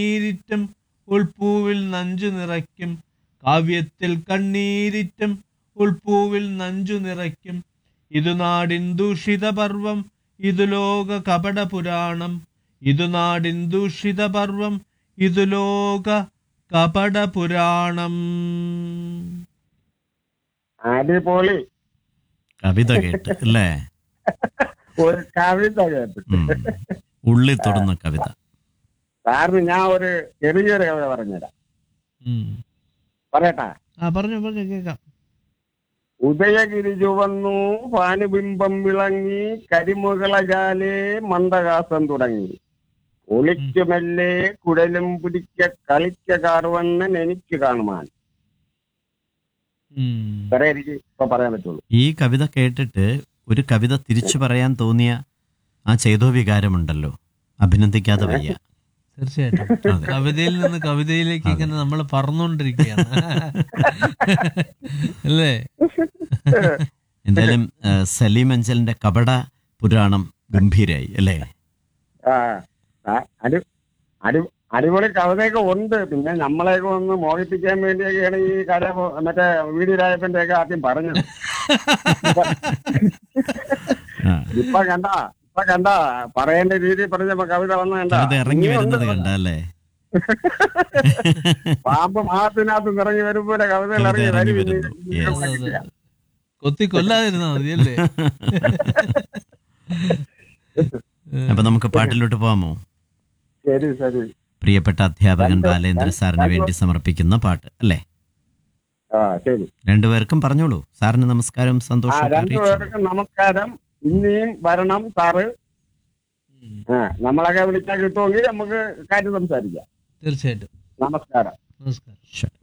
നീരിറ്റും ഉൾപ്പൂവിൽ നഞ്ചു നിറയ്ക്കും കാവ്യത്തിൽ കണ്ണീരിറ്റും ഉൾപ്പൂവിൽ നഞ്ചു നിറയ്ക്കും ഇതു നാടിൻ ദൂഷിത പർവം ഇതു ലോക കപട പുരാണം ഇതു നാടിൻ ദൂഷിത പർവം ഇതു ലോക കപട പുരാണം അടിപൊളി കവിത കേട്ട് അല്ലേ ഒരു കവിത കേട്ടു ഉം. ഉള്ളിൽ തൊടുന്ന കവിത സാറിന് ഞാൻ ഒരു ചെറിയൊരു കവിത പറഞ്ഞുതരാം ഉം. പറയട്ടാ ആ പറഞ്ഞു പറഞ്ഞു കേൾക്കാം ഉദയഗിരി ചുവന്നു ഭാനുബിംബം വിളങ്ങി കരിമുകളജാലേ മന്ദഹാസം തുടങ്ങി ഒളിക്കുമെല്ലെ കുടലും പിടിക്ക കളിക്ക കാർവണ്ണൻ എനിക്ക് കാണുവാൻ ഉം. ഇത്രേ എനിക്ക് ഇപ്പൊ പറയാൻ പറ്റുള്ളൂ ഈ കവിത കേട്ടിട്ട് ഒരു കവിത തിരിച്ചു പറയാൻ തോന്നിയ ആ ചേതോ വികാരമുണ്ടല്ലോ അഭിനന്ദിക്കാതെ വയ്യ തീർച്ചയായിട്ടും അതെ. കവിതയിൽ നിന്ന് കവിതയിലേക്ക് ഇങ്ങനെ നമ്മൾ പറന്നുകൊണ്ടിരിക്കുകയാണ് അല്ലേ എന്തായാലും ആ, സലീം അഞ്ചലിന്റെ കപട പുരാണം ഗംഭീരായി അല്ലേ ആ ആ, അടി അടി അടിപൊളി കവിതയൊക്കെ ഉണ്ട് പിന്നെ നമ്മളെയൊക്കെ ഒന്ന് മോഹിപ്പിക്കാൻ വേണ്ടിയൊക്കെയാണ് ഈ കഥ മറ്റേ വീടി രാജപ്പന്റെ ഒക്കെ ആദ്യം പറഞ്ഞത് ആ, ഇപ്പൊ കണ്ട ഇപ്പൊ കണ്ട പറയേണ്ട രീതി പറഞ്ഞപ്പോ കവിത വന്ന കണ്ട കവിത ഇറങ്ങി വരുന്നത് കണ്ട അല്ലേ പാമ്പ് മാസത്തിനകത്ത് ഇറങ്ങി വരുമ്പോലെ കവിതകൾ കവിത ഇറങ്ങി ഇറങ്ങി വരും വരുന്നു. Yes. അതെ. കൊത്തി കൊല്ലാതിരുന്നാ മതി അല്ലേ അപ്പൊ നമുക്ക് പാട്ടിലോട്ട് പോവാമോ ശരി ശരി പ്രിയപ്പെട്ട അധ്യാപകൻ രണ്ട്- ബാലേന്ദ്ര സാറിന് വേണ്ടി സമർപ്പിക്കുന്ന പാട്ട് അല്ലേ ആ ശരി രണ്ടുപേർക്കും പറഞ്ഞോളൂ സാറിന് നമസ്കാരം ആ സന്തോഷം അറിയിച്ചു രണ്ടുപേർക്കും നമസ്കാരം ഇനിയും വരണം സാറ് ആ നമ്മളൊക്കെ വിളിച്ചാൽ കിട്ടുമെങ്കിൽ നമുക്ക് കാര്യം സംസാരിക്കാം തീർച്ചയായിട്ടും നമസ്കാരം നമസ്കാരം ശരി